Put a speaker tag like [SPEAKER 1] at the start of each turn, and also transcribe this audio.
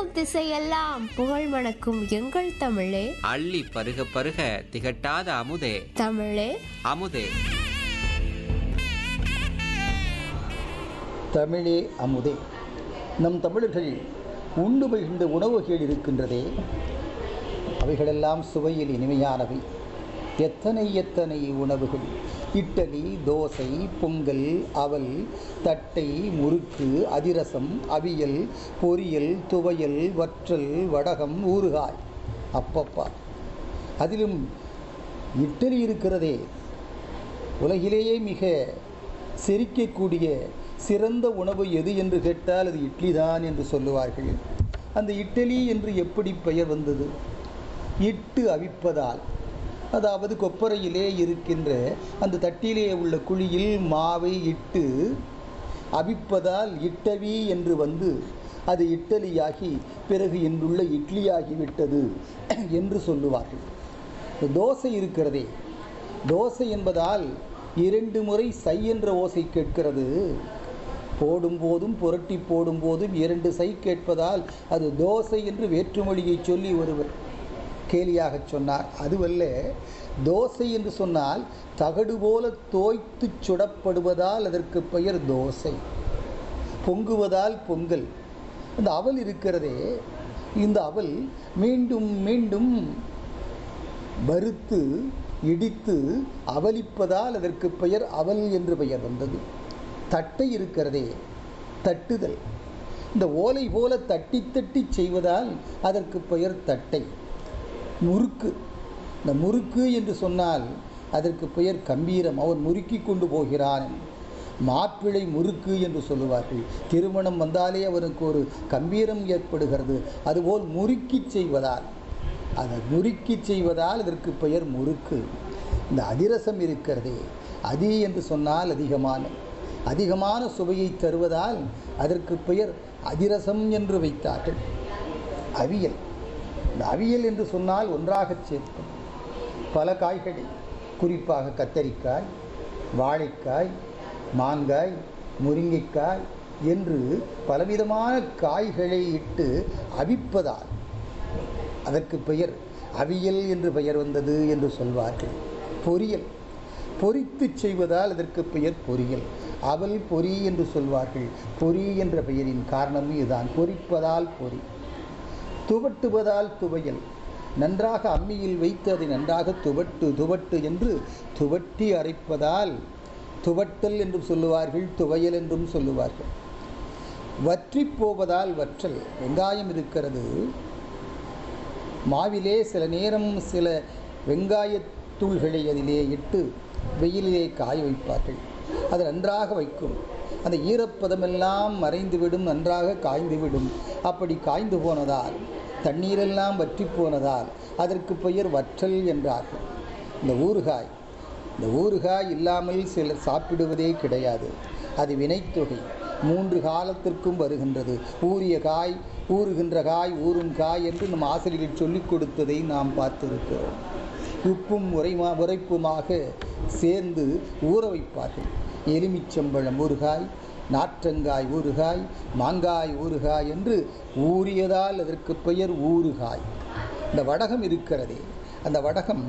[SPEAKER 1] போகும் திசையெல்லாம் புகழ் மணக்கும் எங்கள் தமிழே
[SPEAKER 2] அள்ளி பருக பருக திகட்டாத அமுதே
[SPEAKER 1] தமிழே
[SPEAKER 2] அமுதே
[SPEAKER 3] தமிழே அமுதே நம் தமிழர்கள் உண்டு மகிழ்ந்த உணவுகள் இருக்கின்றதே அவைகளெல்லாம் சுவையில் இனிமையானவை எத்தனை எத்தனை உணவுகள் இட்டலி தோசை பொங்கல் அவல் தட்டை முறுக்கு அதிரசம் அவியல் பொரியல் துவையல் வற்றல் வடகம் ஊறுகாய் அப்பப்பா அதிலும் இட்டலி இருக்கிறதே உலகிலேயே மிக செரிக்கக்கூடிய சிறந்த உணவு எது என்று கேட்டால் அது இட்லி தான் என்று சொல்லுவார்கள் அந்த இட்லி என்று எப்படி பெயர் வந்தது இட்டு அவிப்பதால் அதாவது கொப்பரையிலே இருக்கின்ற அந்த தட்டிலே உள்ள குழியில் மாவை இட்டு அவிப்பதால் இட்டவி என்று வந்து அது இட்டலியாகி பிறகு இன்றுள்ள இட்லியாகிவிட்டது என்று சொல்லுவார்கள் இந்த தோசை இருக்கிறதே தோசை என்பதால் இரண்டு முறை சை என்ற ஓசை கேட்கிறது போடும்போதும் புரட்டி போடும்போதும் இரண்டு சை கேட்பதால் அது தோசை என்று வேற்றுமொழியை சொல்லி ஒருவர் கேலியாக சொன்னார் அதுவல்ல தோசை என்று சொன்னால் தகடு போல தோய்த்து சுடப்படுவதால் அதற்கு பெயர் தோசை பொங்குவதால் பொங்கல் இந்த அவல் இருக்கிறதே இந்த அவல் மீண்டும் மீண்டும் வறுத்து இடித்து அவலிப்பதால் அதற்கு பெயர் அவல் என்று பெயர் வந்தது தட்டை இருக்கிறதே தட்டுதல் இந்த ஓலை போல தட்டி தட்டி செய்வதால் அதற்கு பெயர் தட்டை முறுக்கு இந்த முறுக்கு என்று சொன்னால் அதற்கு பெயர் கம்பீரம் அவன் முறுக்கி கொண்டு போகிறான் மாப்பிள்ளை முறுக்கு என்று சொல்லுவார்கள் திருமணம் வந்தாலே அவனுக்கு ஒரு கம்பீரம் ஏற்படுகிறது அதுபோல் முறுக்கி செய்வதால் அதை முறுக்கி செய்வதால் இதற்கு பெயர் முறுக்கு இந்த அதிரசம் இருக்கிறதே அதி என்று சொன்னால் அதிகமான அதிகமான சுவையை தருவதால் அதற்கு பெயர் அதிரசம் என்று வைத்தார்கள் அவியல் இந்த அவியல் என்று சொன்னால் ஒன்றாகச் சேர்ப்பது பல காய்களை குறிப்பாக கத்தரிக்காய் வாழைக்காய் மாங்காய் முருங்கைக்காய் என்று பலவிதமான காய்களை இட்டு அவிப்பதால் அதற்கு பெயர் அவியல் என்று பெயர் வந்தது என்று சொல்வார்கள் பொரியல் பொரித்து செய்வதால் அதற்கு பெயர் பொரியல் அவல் பொரி என்று சொல்வார்கள் பொரி என்ற பெயரின் காரணமும் இதுதான் பொரிப்பதால் பொரி துவட்டுவதால் துவையல் நன்றாக அம்மியில் வைத்து அதை நன்றாக துவட்டு துவட்டு என்று துவட்டி அரைப்பதால் துவட்டல் என்றும் சொல்லுவார்கள் துவையல் என்றும் சொல்லுவார்கள் வற்றி போவதால் வற்றல் வெங்காயம் இருக்கிறது மாவிலே சில நேரம் சில வெங்காயத்தூள்களை அதிலே இட்டு வெயிலிலே காய வைப்பார்கள் அது நன்றாக வைக்கும் அந்த ஈரப்பதமெல்லாம் மறைந்துவிடும் நன்றாக காய்ந்துவிடும் அப்படி காய்ந்து போனதால் தண்ணீரெல்லாம் வற்றி போனதால் அதற்கு பெயர் வற்றல் என்றார்கள் இந்த ஊறுகாய் இந்த ஊறுகாய் இல்லாமல் சிலர் சாப்பிடுவதே கிடையாது அது வினைத்தொகை மூன்று காலத்திற்கும் வருகின்றது ஊறிய காய் ஊறுகின்ற காய் ஊறும் காய் என்று நம் ஆசிரியர்கள் சொல்லிக் கொடுத்ததை நாம் பார்த்திருக்கிறோம் உப்பும் உரைமா உரைப்புமாக சேர்ந்து ஊற வைப்பார்கள் எலுமிச்சம்பழம் ஊறுகாய் நாற்றங்காய் ஊறுகாய் மாங்காய் ஊறுகாய் என்று ஊறியதால் அதற்கு பெயர் ஊறுகாய் இந்த வடகம் இருக்கிறதே அந்த வடகம்